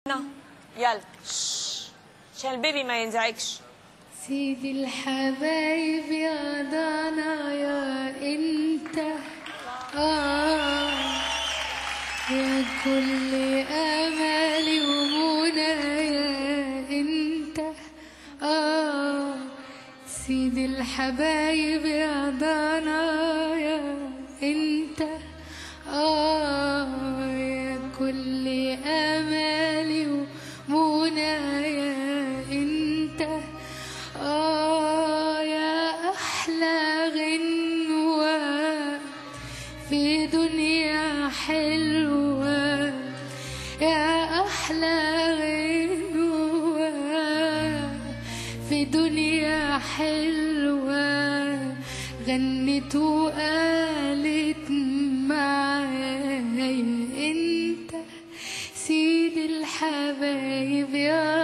يلا شش. عشان البيبي ما ينزعجش سيدي الحبايب يا ضنا يا انت آه يا كل امالي ومنى يا انت آه سيدي الحبايب يا ضنا يا انت آه يا كل امالي ومنى يا انت آه يا أحلى غنوة في دنيا حلوة يا أحلى غنوة في دنيا حلوة غنت وقالت معايا انت سيد الحبايب يا